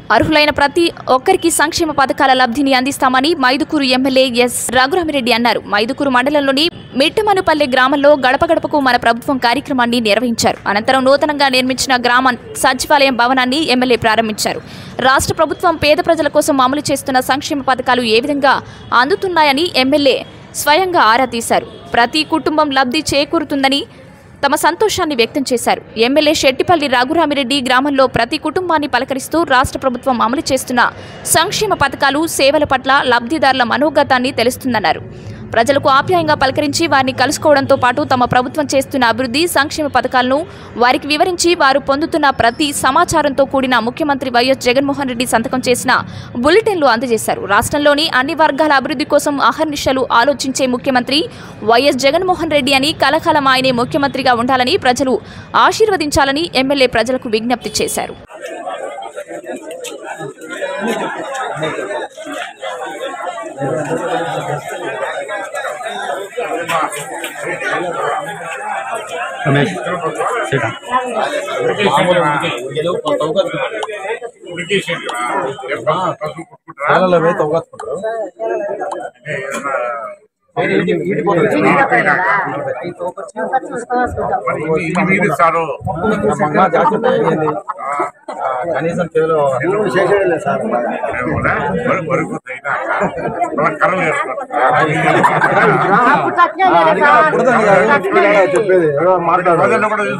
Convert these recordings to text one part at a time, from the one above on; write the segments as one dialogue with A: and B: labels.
A: అర్హులైన ప్రతి ఒక్కరికి సంక్షేమ పథకాల లబ్ధిని అందిస్తామని మైదుకూరు ఎమ్మెల్యే ఎస్ రఘురామిరెడ్డి అన్నారు మైదుకూరు మండలంలోని మిట్టమనుపల్లె గ్రామంలో గడప గడపకు మన ప్రభుత్వం కార్యక్రమాన్ని నిర్వహించారు అనంతరం నూతనంగా నిర్మించిన గ్రామ సచివాలయం భవనాన్ని ఎమ్మెల్యే ప్రారంభించారు రాష్ట్ర ప్రభుత్వం పేద ప్రజల కోసం అమలు చేస్తున్న సంక్షేమ పథకాలు ఏ విధంగా అందుతున్నాయని ఎమ్మెల్యే స్వయంగా ఆరా తీశారు ప్రతి కుటుంబం లబ్ధి చేకూరుతుందని తమ సంతోషాన్ని వ్యక్తం చేశారు ఎమ్మెల్యే శెట్టిపల్లి రఘురామిరెడ్డి గ్రామంలో ప్రతి కుటుంబాన్ని పలకరిస్తూ రాష్ట్ర ప్రభుత్వం అమలు చేస్తున్న సంక్షేమ పథకాలు సేవల పట్ల లబ్ధిదారుల మనోగతాన్ని తెలుస్తుందన్నారు ప్రజలకు ఆప్యాయంగా పలకరించి వారిని కలుసుకోవడంతో పాటు తమ ప్రభుత్వం చేస్తున్న అభివృద్ధి సంక్షేమ పథకాలను వారికి వివరించి వారు పొందుతున్న ప్రతి సమాచారంతో కూడిన ముఖ్యమంత్రి వైఎస్ జగన్మోహన్ రెడ్డి సంతకం చేసిన బులెటిన్లు అందజేశారు రాష్ట్రంలోని అన్ని వర్గాల అభివృద్ధి కోసం అహర్నిశలు ఆలోచించే ముఖ్యమంత్రి వైఎస్ జగన్మోహన్ రెడ్డి అని కలకాలం ఆయనే ముఖ్యమంత్రిగా ఉండాలని ప్రజలు ఆశీర్వదించాలని ఎమ్మెల్యే ప్రజలకు విజ్ఞప్తి చేశారు
B: నేలలో వేత అవగొట్టుకుంటారు మంగా జాగ్రత్త అయ్యింది కనీసం కేవలం చెప్పేది మాట్లాడాలి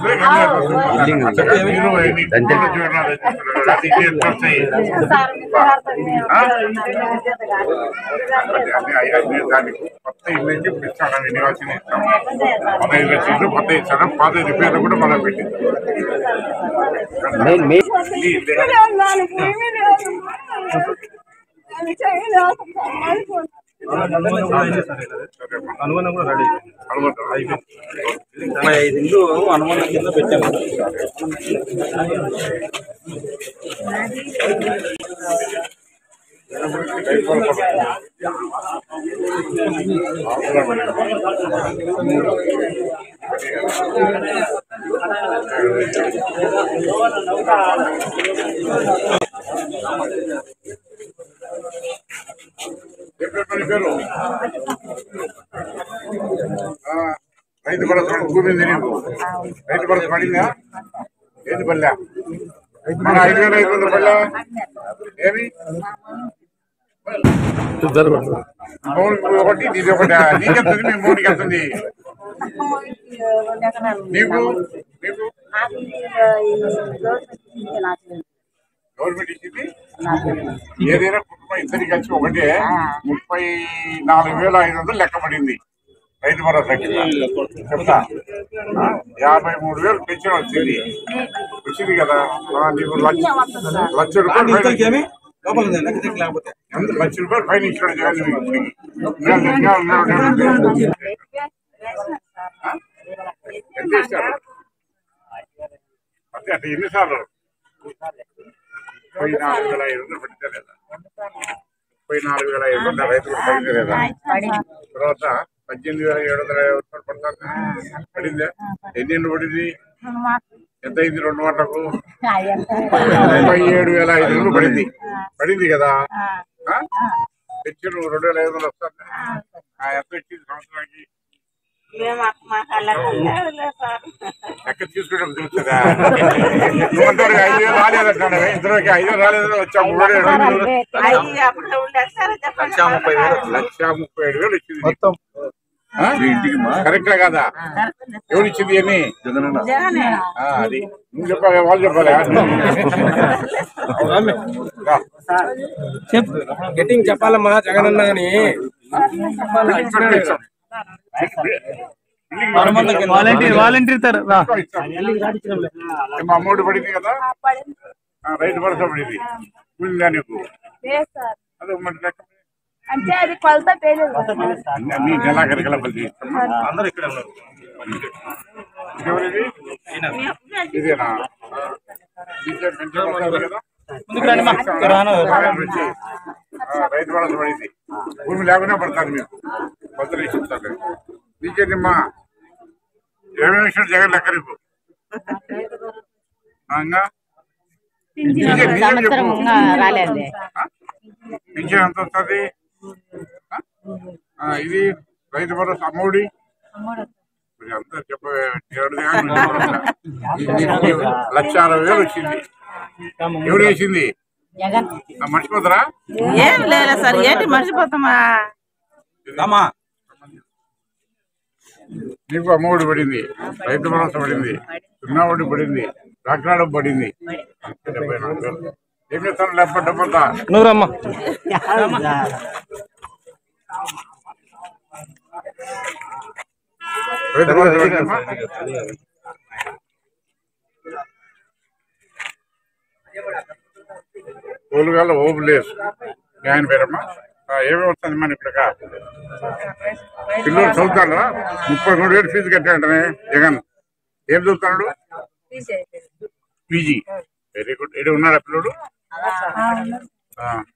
C: దానికి కొత్త ఇల్లు ఇప్పుడు ఇస్తాడు నివాసం ఇస్తాం మన ఇల్లు వచ్చింది కొత్త ఇస్తాడు పాత రిపేర్ కూడా మనం పెట్టింది ఇల్లు ఇదే.
B: అనుమానం కూడా రెడీ
C: అనుకుంటాం.
B: ముప్పై ఐదు ఇల్లు అనుమానం కింద పెట్టాము
C: చెప్పే పేరు ఆ, రైతు భరోసా భూమి ఉంది నీకు రైతు భరోసా పడిందా ఏంది పల్లె మన ఐదు వేల ఐదు వందల పల్లె ఏమి మూడు ఒకటి ఇది ఒకటి నీకెంతుంది మీ మూడుకి ఎంతుంది నీకు నీకు గవర్నమెంట్ ఇచ్చింది ఏదైనా కుటుంబం ఇద్దరికి కలిసి ఒకటే ముప్పై నాలుగు వేల ఐదు వందలు లెక్క పడింది రైతు భరోసా కింద చెప్తా ఆ, యాభై మూడు వేలు పెన్షన్ వచ్చింది వచ్చింది కదా ఆ, నీకు లక్ష లక్ష రూపాయలు ఫైన్
B: ఏమి లోపల ఉంది, లేకపోతే లేకపోతే
C: ఎంత లక్ష రూపాయలు ఫైన్ ఇచ్చాడు జగన్ ఇప్పటికి. ఇంకా ఇంకా ఉన్నాడు. ఆ? ఎంత ఇస్తారు అంటే అంటే ఎన్నిసార్లు ముప్పై నాలుగు వేల ఐదు వందలు పడితే లేదా ముప్పై నాలుగు వేల ఐదు వందలు రైతులకు పడింది లేదా తర్వాత పద్దెనిమిది వేల ఏడు వందల యాభై రూపాయలు పడతారు పడిందే ఎన్ని ఏళ్ళు పడింది ఎంత అయింది రెండు గంటలకు ముప్పై ఏడు వేల ఐదు వందలు పడింది పడింది కదా ఆ? పెన్షన్ రెండు వేల ఐదు వందలు వస్తుంది ఎంత వచ్చింది సంవత్సరానికి లెక్క తీసుకుంటాం చూస్తుందా నువ్వంటారు ఐదు వేలు రాలేదంటాడు ఇద్దరికి ఐదు వేలు రాలేదని వచ్చా మూడు వేలు
B: లక్ష ముప్పై వేలు
C: లక్ష ముప్పై ఏడు వేలు వచ్చింది
B: మొత్తం
C: ఆ? కరెక్టే కదా ఎవరు ఇచ్చింది అని ఆ, అది నువ్వు చెప్పాలి వాళ్ళు చెప్పాలి రా.
B: గట్టింగ్ చెప్పాలమ్మా జగన్ అన్న అని
C: వాలంటీర్
B: వాలంటీర్ తారు
C: ఏమో అమౌంట్ పడింది కదా ఆ, రైతు భరోసా పడింది ఉందా నీకు అదే మరి లెక్క
D: అంటే అది కొలత పేరు
C: అన్ని అన్ని నెలాఖరికల్లా బదిలీ ఇస్తామా?
B: అందరూ ఇక్కడ ఉన్నారు
C: ఎవరిది? ఇదేనా ఇదే పెన్షన్ పడుతుంది కదా?
B: ముందుకు రండి మా. రాను.
C: వచ్చి, ఆ, రైతు భరోసా పడింది భూమి లేకుండా పడతాను మీకు బదులు ఇస్తాను నీకేదమ్మా ఏమేమి ఇచ్చాడు జగన్ లెక్క నీకు ఆ, ఇంకా
E: సంవత్సరం రాలేదు
C: పింఛన్ ఎంత వస్తుంది ఆ? ఆ, ఇది రైతు భరోసా అమ్మఒడి మరి అంతా చెప్ప ఏడు లక్ష అరవై వేలు వచ్చింది ఎవరు వేసింది
E: జగన్
C: ఆ, మర్చిపోతారా
D: ఏం లేదా సార్ ఏంటి మర్చిపోతామా
B: అమ్మా
C: నీకు అమ్మఒడి పడింది రైతు భరోసా పడింది సున్నా వడ్డీ పడింది డాక్టర్ పడింది డెబ్బై నాలుగు వేలు ఏం చేస్తాను డెబ్బై డెబ్బై
B: నూరమ్మా
C: రైతు భరోసా పడిందమ్మా? ఓలుగాల ఓబులేస్ మీ ఆయన పేరమ్మా ఆ, ఏమేమి వస్తుంది మన ఇక్కడ పిల్లలు చదువుతాడా ముప్పై మూడు వేలు ఫీజు కట్టాడంటే జగన్ ఏం చదువుతున్నాడు పీజీ వెరీ గుడ్ ఇక్కడ ఉన్నాడా పిల్లడు ఆ,